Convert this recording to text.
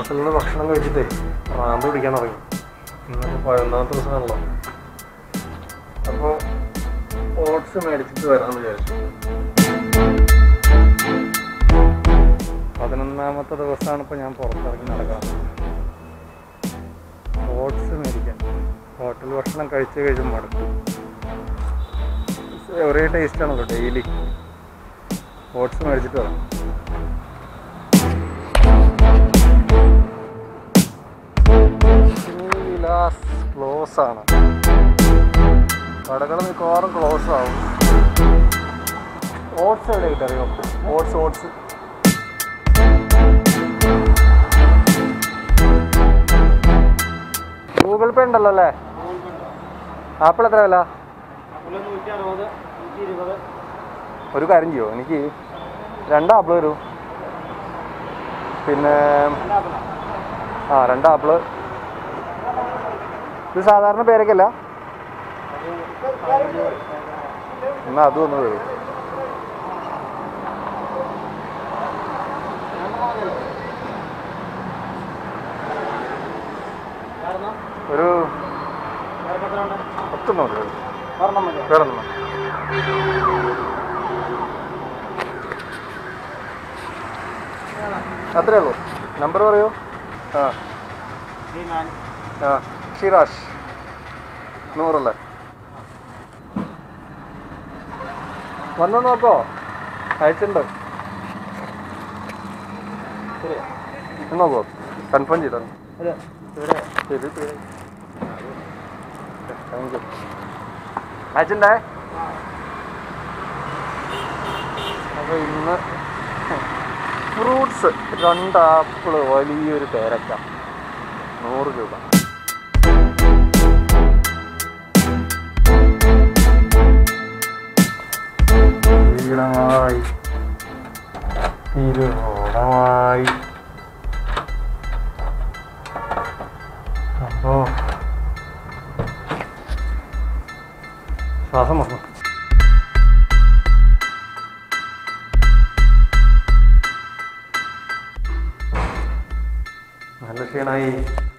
ഹോസ്റ്റലിൽ നിന്ന് ഭക്ഷണം കഴിച്ചിട്ടേ റാമ്പ് പിടിക്കാൻ തുടങ്ങി ഇന്നിപ്പോൾ പതിനൊന്നാമത്തെ ദിവസമാണല്ലോ അപ്പോൾ ഓട്സ് മേടിച്ചിട്ട് വരാമെന്ന് വിചാരിച്ചു പതിനൊന്നാമത്തെ ദിവസമാണ് ഇപ്പോൾ ഞാൻ പുറത്തിറങ്ങി നടക്കുന്നത് ഓട്സ് മേടിക്കാൻ ഹോട്ടൽ ഭക്ഷണം കഴിച്ച് കഴിച്ച് മടുത്തു ഒരേ ടേസ്റ്റ് ആണല്ലോ ഡെയിലി ഓട്സ് മേടിച്ചിട്ട് വരാം വിലാസ് ക്ലോസ് ആണ് കടകൾ മിക്കവാറും ക്ലോസ് ആവും ഓട്സ് എവിടെ കിട്ടറിയോ ഓട്സ് ഓട്സ് ഗൂഗിൾ പേ ഉണ്ടല്ലോ അല്ലേ ആപ്പിൾ എത്ര വില ഒരു കാര്യം ചെയ്യോ എനിക്ക് രണ്ട് ആപ്പിൾ തരൂ പിന്നെ ആ രണ്ട് ആപ്പിള് ഇത് സാധാരണ പേരൊക്കെയല്ല എന്നാ അതും ഒന്ന് തരൂ ഒരു പത്തൊന്നും മതി വേറെ ഒന്നും അത്രേ ഉള്ളൂ നമ്പർ പറയൂ ആ ആ ഷിറാഷ് നൂറല്ലേ വന്നു നോക്കോ അയച്ചിട്ടുണ്ട് നോക്കോ കൺഫേം ചെയ്തോ ശരി ശരി താങ്ക് യു അയച്ചിണ്ടേ അപ്പോൾ ഇന്ന് ഫ്രൂട്ട്സ് രണ്ട് ആപ്പിള് വലിയൊരു പേരക്ക നൂറ് രൂപ ഈണമായി തിരുവോണമായി അപ്പോ ശ്വാസം വന്നു നല്ല ക്ഷീണമായി